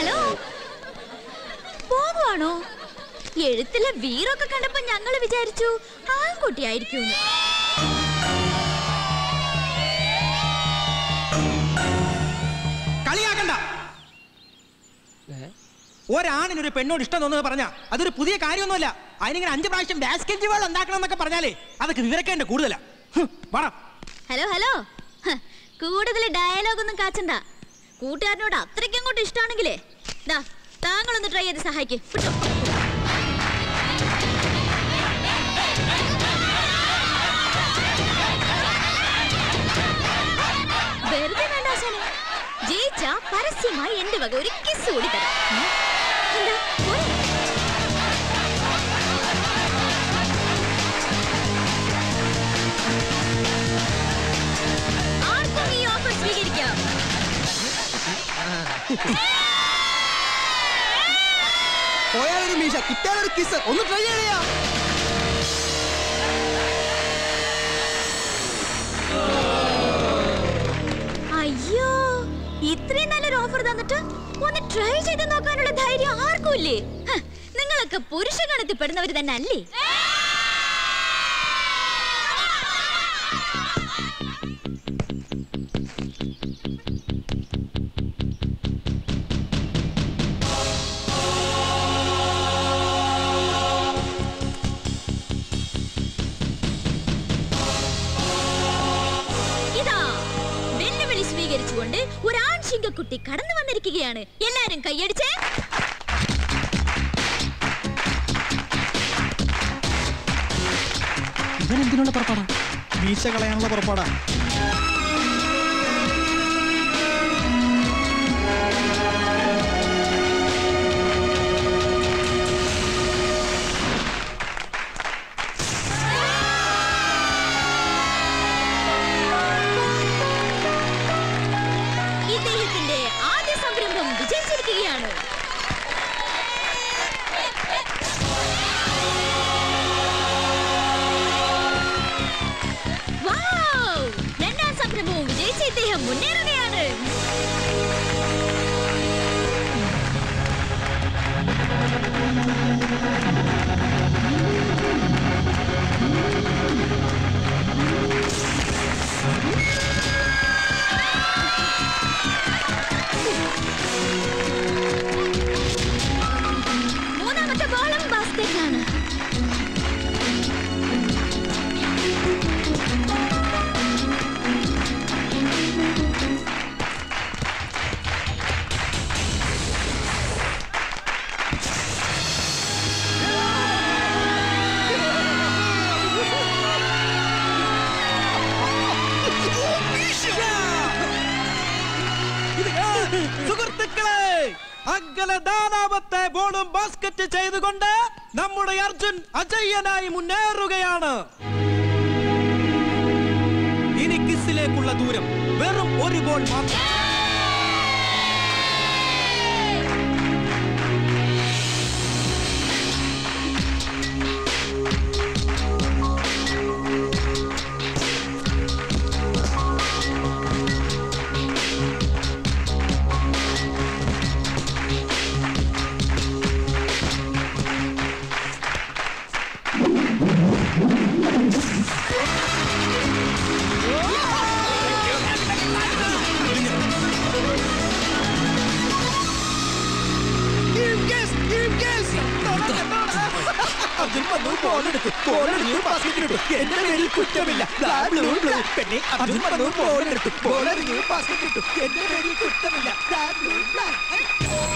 Hello പോകുവാണോ എഴുത്തിലെ വീറൊക്കെ കണ്ടപ്പോ ഞങ്ങൾ വിചാരിച്ചു ആൺകുട്ടിയായിരിക്കും കളിയാക്കണ്ട ഒരാണിനൊരു പെണ്ണോട് ഇഷ്ടം തോന്നുന്നത് പറഞ്ഞാ അതൊരു പുതിയ കാര്യമൊന്നുമല്ല അതിനിങ്ങനെ അഞ്ച് പ്രാവശ്യം ബാസ്കറ്റ് ബോൾ ഉണ്ടാക്കണം എന്നൊക്കെ പറഞ്ഞാലേ അതൊക്കെ വിവരക്കേണ്ട കൂടുതലാ ഹും, വാടാ ഹലോ ഹലോ ഹ, കൂടുതൽ ഡയലോഗ് ഒന്നും കാച്ചണ്ട കൂട്ടുകാരനോട് അത്രയ്ക്ക് അങ്ങോട്ട് ഇഷ്ടമാണെങ്കിലേ ദാ താങ്കളൊന്ന് ട്രൈ ചെയ്ത് സഹായിക്ക് വിട്ടോ. വെറുതെ വേണ്ട ആശാനെ ജയിച്ച പരസ്യമായി എന്റെ വക ഒരു കിസ് കൂടി തരാം ഉം. എന്താ പോരെ? ആർക്കും ഈ ഓഫർ സ്വീകരിക്കാം പോയാലൊരു മീശ കിട്ടാനൊരു കിസ് ഒന്ന് ട്രൈ ചെയ്യണയാ അയ്യോ ഇത്രയും നല്ലൊരു ഓഫർ തന്നിട്ട് ഒന്ന് ട്രൈ ചെയ്ത് നോക്കാനുള്ള ധൈര്യം ആർക്കും ഇല്ലേ ഹ, നിങ്ങളൊക്കെ പുരുഷ ഗണത്തിൽ പെടുന്നവർ തന്നെ അല്ലേ ഇതാ വെല്ലുവിളി സ്വീകരിച്ചുകൊണ്ട് ഒരു ആൺശിങ്കക്കുട്ടി കടന്നു വന്നിരിക്കുകയാണ് എല്ലാരും കൈയടിച്ചേ ഇവൻ എന്തിനുള്ള പുറപ്പാടാ മീശ കളയാനുള്ള പുറപ്പാടാ ഇദ്ദേഹത്തിന്റെ ആദ്യ സംരംഭം വിജയിച്ചിരിക്കുകയാണ് വൗ! രണ്ടാം സംരംഭവും വിജയിച്ച ഇദ്ദേഹം മുന്നേറുകയാണ് മൂന്നാമത്തെ ബോളും ബാസ്കറ്റാണ് സുഹൃത്തുക്കളെ അകലെ നാലാമത്തെ ബോളും ബാസ്കറ്റ് ചെയ്തുകൊണ്ട് നമ്മുടെ അർജുൻ അജയ്യനായി മുന്നേറുകയാണ് ഇനി കിസ്സിലേക്കുള്ള ദൂരം വെറും ഒരു ബോൾ മാത്രം അർജുൻ വന്നു ബോളെടുത്തു ബോളെടുത്തു ബാസ്കറ്റിലിട്ടു എന്റെ പേരിൽ കുറ്റമില്ല ബ്ലാ, ബ്ലൂ, ബ്ലൂ. പിന്നെ അർജുൻ വന്നു ബോളെടുത്തു ബോളെറിഞ്ഞു ബാസ്കറ്റിലിട്ടു എന്റെ പേരിൽ കുറ്റമില്ല ബ്ലാ, ബ്ലൂ, ബ്ലാ.